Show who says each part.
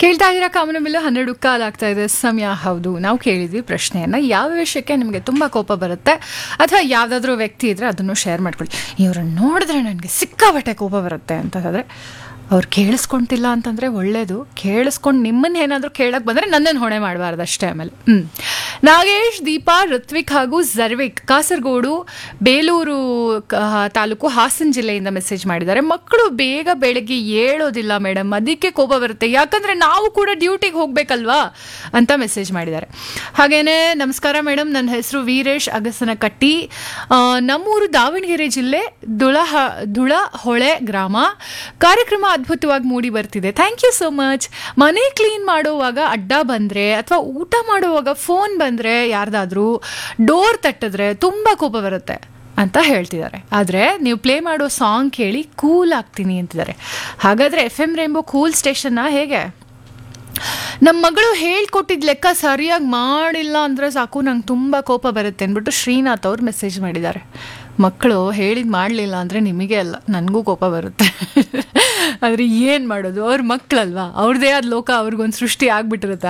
Speaker 1: ಕೇಳ್ತಾ ಇದ್ದೀರಾ ಕಾಮನಬಿಲ್ಲು ಹನ್ನೆರಡು ಕಾಲ ಆಗ್ತಾ ಇದೆ ಸಮಯ ಹೌದು ನಾವು ಕೇಳಿದ್ವಿ ಪ್ರಶ್ನೆಯನ್ನ ಯಾವ ವಿಷಯಕ್ಕೆ ನಿಮಗೆ ತುಂಬಾ ಕೋಪ ಬರುತ್ತೆ ಅಥವಾ ಯಾವ್ದಾದ್ರು ವ್ಯಕ್ತಿ ಇದ್ರೆ ಅದನ್ನು ಶೇರ್ ಮಾಡ್ಕೊಳ್ಳಿ ಇವ್ರನ್ನ ನೋಡಿದ್ರೆ ನನಗೆ ಸಿಕ್ಕಾಬಟ್ಟೆ ಕೋಪ ಬರುತ್ತೆ ಅಂತ ಹೇಳಿದ್ರೆ ಅವ್ರು ಕೇಳಿಸ್ಕೊಂತಿಲ್ಲ ಅಂತಂದ್ರೆ ಒಳ್ಳೇದು ಕೇಳಿಸ್ಕೊಂಡು ನಿಮ್ಮನ್ನ ಏನಾದರೂ ಕೇಳಕ್ ಬಂದ್ರೆ ನನ್ನನ್ನು ಹೊಣೆ ಮಾಡಬಾರ್ದು ಅಷ್ಟೇ ಆಮೇಲೆ ಹ್ಮ್ ನಾಗೇಶ್ ದೀಪಾ ಋತ್ವಿಕ್ ಹಾಗೂ ಜರ್ವಿಕ್ ಕಾಸರಗೋಡು ಬೇಲೂರು ಕ- ತಾಲೂಕು ಹಾಸನ ಜಿಲ್ಲೆಯಿಂದ ಮೆಸೇಜ್ ಮಾಡಿದ್ದಾರೆ ಮಕ್ಕಳು ಬೇಗ ಬೆಳಗ್ಗೆ ಏಳೋದಿಲ್ಲ ಮೇಡಮ್ ಅದಕ್ಕೆ ಕೋಪ ಬರುತ್ತೆ ಯಾಕಂದ್ರೆ ನಾವು ಕೂಡ ಡ್ಯೂಟಿಗೆ ಹೋಗ್ಬೇಕಲ್ವಾ ಅಂತ ಮೆಸೇಜ್ ಮಾಡಿದ್ದಾರೆ ಹಾಗೇನೆ ನಮಸ್ಕಾರ ಮೇಡಮ್ ನನ್ನ ಹೆಸರು ವೀರೇಶ್ ಅಗಸನಕಟ್ಟಿ ಆ, ನಮ್ಮೂರು ದಾವಣಗೆರೆ ಜಿಲ್ಲೆ ದುಳ ದುಳ ಹೊಳೆ ಗ್ರಾಮ ಕಾರ್ಯಕ್ರಮ ಅದ್ಭುತವಾಗಿ ಮೂಡಿ ಬರ್ತಿದೆ ಥ್ಯಾಂಕ್ ಯು ಸೋ ಮಚ್ ಮನೆ ಕ್ಲೀನ್ ಮಾಡುವಾಗ ಅಡ್ಡ ಬಂದರೆ ಅಥವಾ ಊಟ ಮಾಡುವಾಗ ಫೋನ್ ಬಂದರೆ ಯಾರ್ದಾದ್ರೂ ಡೋರ್ ತಟ್ಟಿದ್ರೆ ತುಂಬ ಕೋಪ ಬರುತ್ತೆ ಅಂತ ಹೇಳ್ತಿದ್ದಾರೆ ಆದರೆ ನೀವು ಪ್ಲೇ ಮಾಡೋ ಸಾಂಗ್ ಕೇಳಿ ಕೂಲ್ ಆಗ್ತೀನಿ ಅಂತಿದ್ದಾರೆ ಹಾಗಾದರೆ ಎಫ್ ಎಮ್ ರೇಂಬೋ ಕೂಲ್ ಸ್ಟೇಷನ್ನ ಹೇಗೆ ನಮ್ಮ ಮಗಳು ಹೇಳ್ಕೊಟ್ಟಿದ್ ಲೆಕ್ಕ ಸರಿಯಾಗಿ ಮಾಡಿಲ್ಲ ಅಂದರೆ ಸಾಕು ನಂಗೆ ತುಂಬ ಕೋಪ ಬರುತ್ತೆ ಅಂದ್ಬಿಟ್ಟು ಶ್ರೀನಾಥ್ ಅವ್ರು ಮೆಸೇಜ್ ಮಾಡಿದ್ದಾರೆ ಮಕ್ಕಳು ಹೇಳಿದ್ ಮಾಡಲಿಲ್ಲ ಅಂದರೆ ನಿಮಗೆ ಅಲ್ಲ ನನಗೂ ಕೋಪ ಬರುತ್ತೆ ಆದರೆ ಏನು ಮಾಡೋದು ಅವ್ರ ಮಕ್ಕಳಲ್ವಾ ಅವ್ರದ್ದೇ ಆದ ಲೋಕ ಅವ್ರಿಗೊಂದು ಸೃಷ್ಟಿ ಆಗ್ಬಿಟ್ಟಿರುತ್ತೆ